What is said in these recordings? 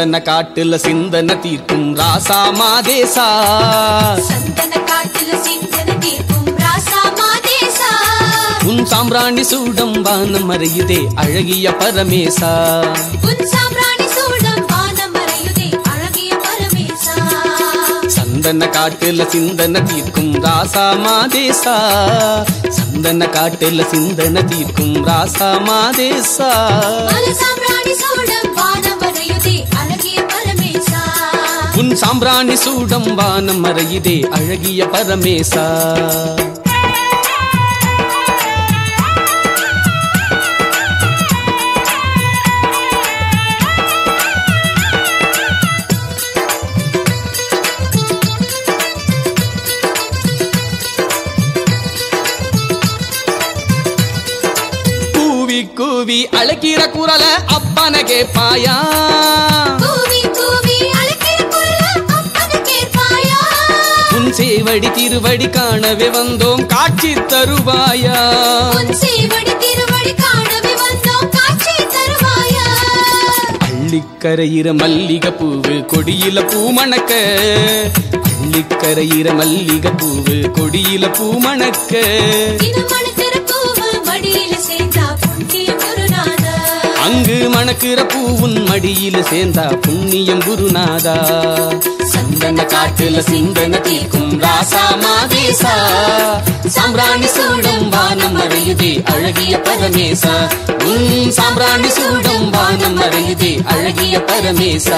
சந்தன காட்டுல சிந்தன தீர்க்கும் ராசா மாதேசா சந்தன காட்டுல சிந்தன தீர்க்கும் ராசா மாதேசா உன் சாம்பிராணி சூடம் வானம் மறையுதே அழகிய பரமேசா உன் சாம்ராணி சூடம் வானம் மறையுதே அழகிய பரமேசா சந்தன காட்டுல சிந்தன தீர்க்கும் ராசா மாதேசா சந்தன காட்டுல சிந்தன தீர்க்கும் ராசா மாதேசா மல சாம்ராணி சூடம் வானம் மறையுதே அழகிய பரமேசா உன் சாம்பிராணி சூடம் வானம் மறையுதே அழகிய பரமேசா கூவி கூவி அழைக்கிற குரல அப்பன கேப்பாயா கூவி கூவி அழைக்கிற குரல அப்பன கேட்பாயா உன் சேவடி திருவடி காணவே வந்தோம் காட்சி தருவாயா உன் சேவடி திருவடி காணவே வந்தோம் காட்சி தருவாயா அள்ளிக்கரையிற மல்லிகை பூவு கொடியில பூ மணக்க அள்ளிக்கரையிற மல்லிகை பூவு கொடியில பூ மணக்க தினமண திருப்பூவு மடியில சேர்ந்தா புண்ணிய குருநாதா அங்கு மணக்கிற பூவுன் மடியில சேர்ந்தா புண்ணியம் குருநாதா சந்தன காட்டுல சிந்தன தீர்க்கும் ராசா மாதேசா சாம்பிராணி சூடம் வானம் மறையுதே அழகிய பரமேசா உன் சாம்பிராணி சூடம் வானம் மறையுதே அழகிய பரமேசா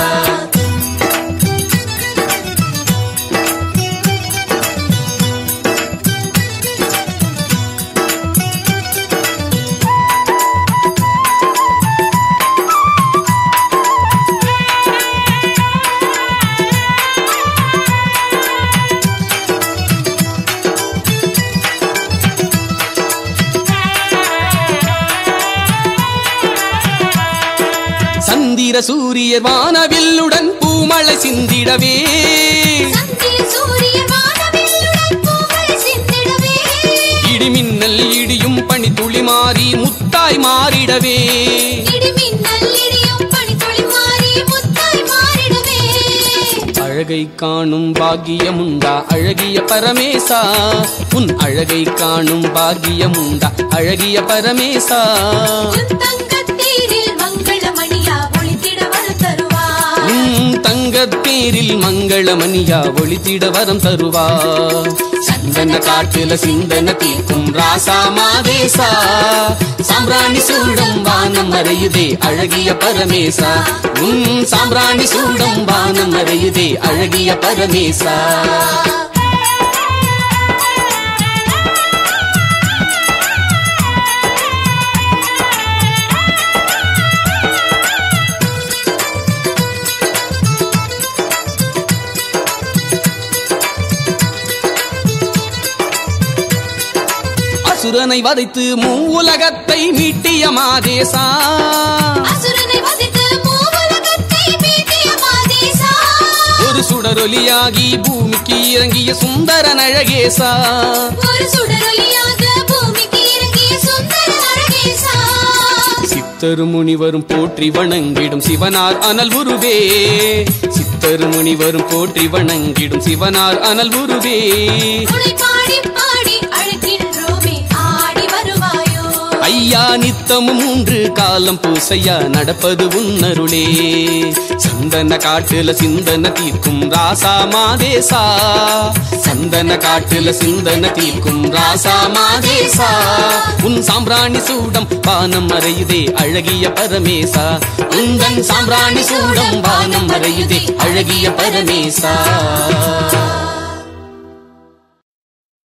சந்திர சூரியர் வானவில்லுடன் பூமழை சிந்திடவே சந்திர சூரிய வானவில்லுடன் பூமழை சிந்திடவே இடிமின்னல் இடியும் பனித்துளி மாறி முத்தாய் மாறிடவே இடிமின்னல் இடியும் பனித்துளி மாறி முத்தாய் மாறிடவே அழகை காணும் பாக்கியமுண்டா அழகிய பரமேசா உன் அழகை காணும் பாக்கியமுண்டா அழகிய பரமேசா உன் தங்கத்தேரில் மங்களமணியா ஒளித்திட வர தருவார் உன் தங்கத்தேரில் மங்களமணியா ஒளித்திட வரம் தருவா சந்தன காட்டுல சிந்தன தீர்க்கும் ராசா மாதேசா சாம்பிராணி சூடம் வானம் மறையுதே அழகிய பரமேசா உன் சாம்பிராணி சூடம் வானம் மறையுதே அழகிய பரமேசா அசுரனை வதைத்து மூவுலகத்தை மீட்டிய மாதேசா அசுரனை வதைத்து மூவுலகத்தை மீட்டிய மாதேசா ஒரு சுடரொலியாகி பூமிக்கு இறங்கிய சுந்தரன் அழகேசா ஒரு சுடரொலியாக பூமிக்கு இறங்கிய சுந்தர அழகேசா சித்தரு முனிவரும் போற்றி வணங்கிடும் சிவனார் அனல் உருவே சித்தரு முனிவரும் போற்றி வணங்கிடும் சிவனார் அனல் உருவே உனை பாடி பாடி அழைக்கின்றோமே ஆடி வருவாயோ ஐயா நித்தமும் மூன்று காலம் பூசையா நடப்பது உன்னருளே சந்தன காட்டுல சிந்தன தீர்க்கும் ராசா மாதேசா சந்தன காட்டுல சிந்தன தீர்க்கும் ராசா மாதேசா உன் சாம்பிராணி சூடம் வானம் மறையுதே அழகிய பரமேசா உந்தன் சாம்பிராணி சூடம் வானம் மறையுதே அழகிய பரமேசா